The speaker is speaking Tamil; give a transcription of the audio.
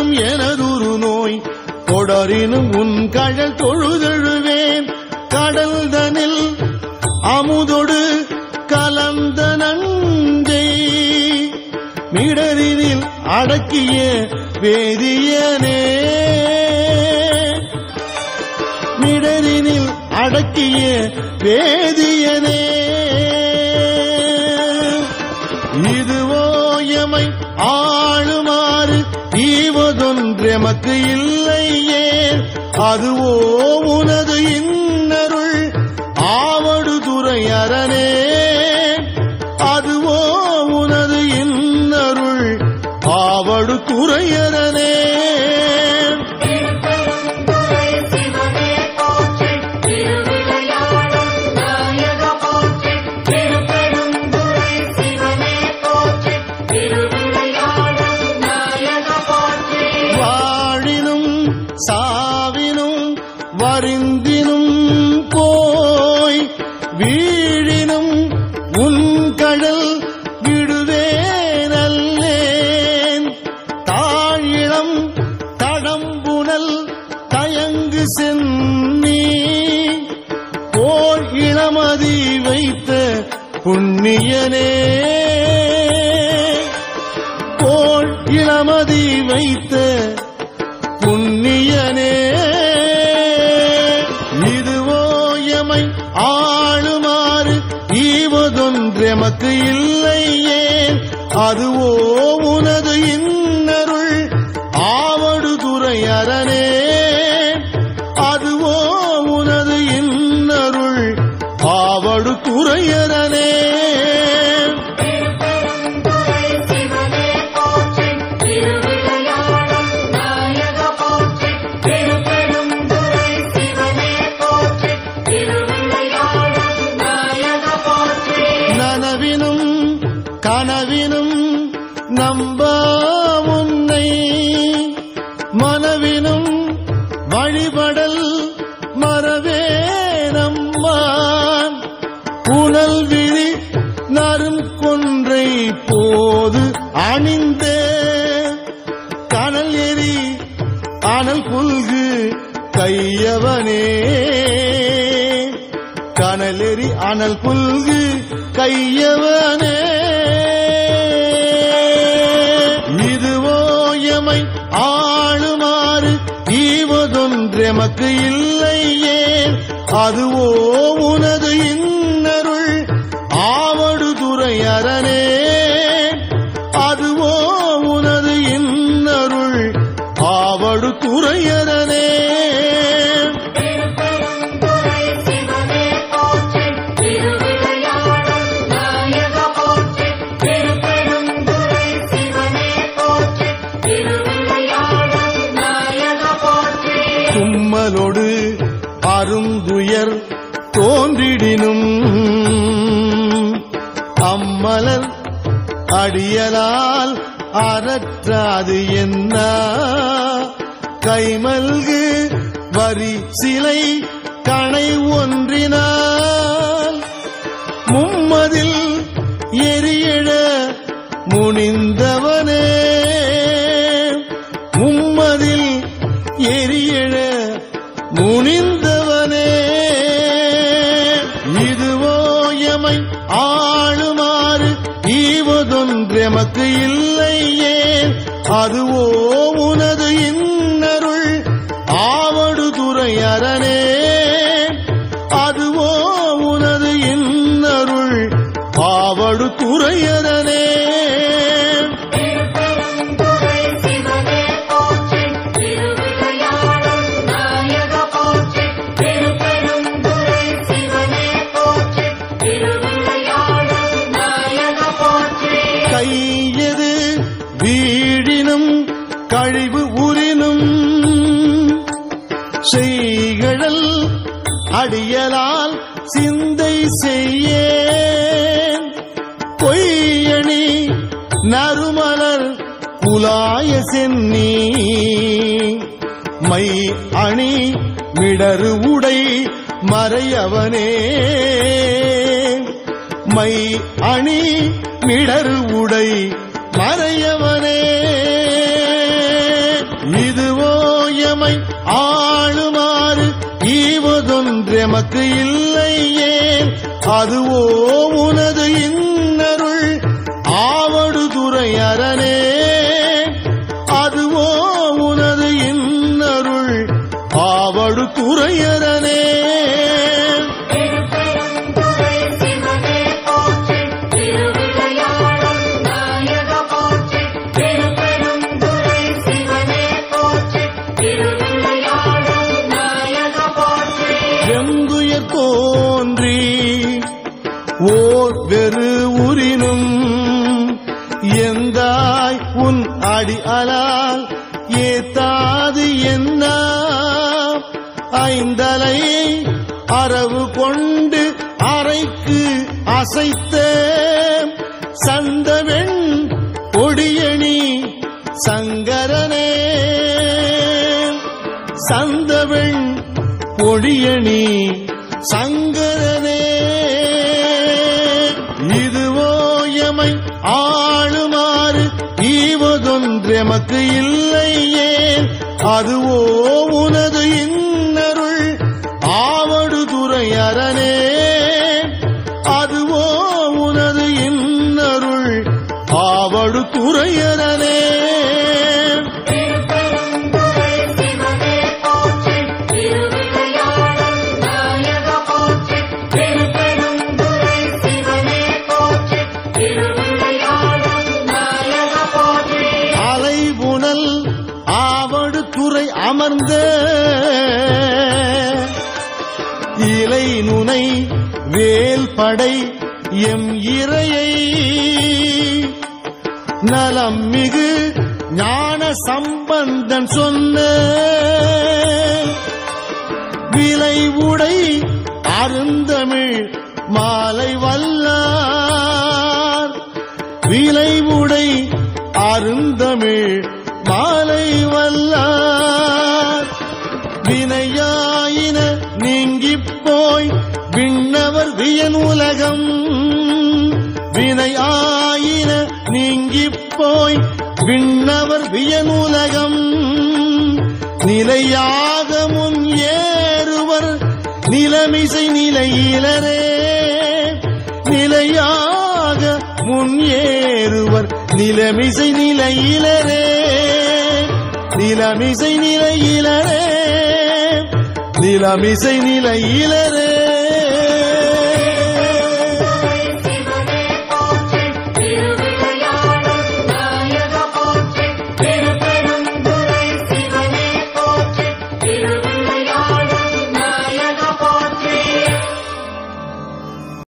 தொடரினும் எனதுரு நோய் தொடரினும் உன் கழல் தொழுதழுவேன் கடல் தனில் அமுதொடு கலந்த நஞ்சை மிடரினில் அடக்கிய வேதியனே மிடரினில் அடக்கிய வேதியனே இதுவோ எமை ஆளுமாறு ஈவதொன்றெமக்கு இல்லையே அதுவோ உனது இன்னருள் ஆவடு துறையரணே அதுவோ உனது இன்னருள் ஆவடு துறையரணே திருப்பெருந்துறை சிவனே போற்றி திருவிளையாடல் நாயக போற்றி திருப்பெருந்துறை சிவனே போற்றி திருவிளையாடல் நாயக போற்றி வாழினும் சாவினும் வரிந்தினும் போய் வீழினும் உன் கடல் விடுவேனல்லேன் தாழிளம் தடம்புணல் தயங்கு சென்னி போர் இளமதி வைத்த புண்ணியனே போல் இளமதி வைத்த புண்ணியனே இதுவோ எமை ஆளுமாறு ஈவதொன்றெமக்கு இல்லையே அதுவோ உனது இன்னருள் ஆவடு துறையரணே அதுவோ உனது இன்னருள் ஆவடு துறையரணே திருப்பெருந்துறை சிவனே போற்றி திருவிளையாடல் நாயக போற்றி திருப்பெருந்துறை சிவனே போற்றி திருவிளையாடல் நாயக போற்றி நனவினும் கனவினும் நம்ப உன்னை மனவினும் வழிபடல் மறவே நம்மான் புனல் விழி நரும் கொன்றை போது அணிந்த கனல் எரி அனல் புல்கு கையவனே கனலெறி அனல் புல்கு கையவனே இதுவோ எமை ஆளுமாறு ஈவதொன்றெமக்கு இல்லையே அதுவோ உனது இன்னருள் ஆவடு துறையரணே அதுவோ உனது இன்னருள் ஆவடு துறையரணே திருப்பெருந்துறை சிவனே போற்றி திருவிளையாடல் நாயக போற்றி திருப்பெருந்துறை சிவனே போற்றி திருவிளையாடல் நாயக போற்றி தும்மலொடு அருந்துயர் தோன்றிடினும் அம்மலர் அடியலால் அறற்றாது என்ன கைமல்கு வரி சிலை கணை ஒன்றினால் மும்மதில் எரியழ முனிந்தவனே மும்மதில் எரியழ முனிந்தவனே இதுவோ எமை ஆளுமாறு ஈவதொன்றெமக்கு இல்லையே அதுவோ உனது இன்னருள் ஆவடு துறையரணே அதுவோ உனது இன்னருள் ஆவடு துறையரணே திருப்பெருந்துறை சிவனே போற்றி திருவிளையாடல் நாயக போற்றி திருப்பெருந்துறை சிவனே போற்றி திருவிளையாடல் நாயக போற்றி கையது வீழினும் கழிவு உரினும் செய்கழல் அடியலால் சிந்தை செய்யேன் பொய்யணி நறுமலர் குலாய சென்னி மை அணி மிடரு உடை மறையவனே மை அணி மிடரு உடை மறையவனே ஒன்றெமக்கு இல்லையே அதுவோ உனது இன்னருள் ஆவடு துறை அரணே அதுவோ உனது இன்னருள் ஆவடு துறையரனே திருப்பெருந்துறை சிவனே போற்றி திருவிளையாடல் நாயக போற்றி திருப்பெருந்துறை சிவனே போற்றி திருவிளையாடல் நாயக போற்றி எந்துயர் தோன்றி ஓர் வெறு உரினும் எந்தாய் உன் அடி அலால் ஏத்தாது என்ன ஐந்தலை அரவு கொண்டு அறைக்கு அசைத்த சந்தவெண் கொடியணி சங்கரனே சந்தவெண் பொழியணி சங்கரனே இதுவோ எமை ஆளுமாறு ஈவதொன்றெமக்கு இல்லையே அதுவோ உனது இன்னருள் ஆவடு துறை அரணே அதுவோ உனது இன்னருள் ஆவடு துறையரனே திருப்பெருந்துறை சிவனே போற்றி திருவிளையாடல் நாயக போற்றி திருப்பெருந்துறை சிவனே போற்றி திருவிளையாடல் நாயக போற்றி அலைபுனல் ஆவடு துறை அமர்ந்த இலை நுனை வேல் படை எம் இறையை நலம் மிகு ஞான சம்பந்தன் சொன்ன விலை உடை அருந்தமிழ் மாலை வல்லார் விலை உடை அருந்தமிழ் மாலை வல்லார் வினையாயின நீங்கிப் போய் விண்ணவர் வியன் உலகம் வினையாயின நீங்கிப் போய் விண்ணவர் வியன் உலகம் நிலையாக முன் ஏறுவர் நிலமிசை நிலையிலரே நிலையாக முன் ஏறுவர் நிலமிசை நிலையிலரே நிலமிசை நிலையிலரே நிலமிசை நிலையிலரே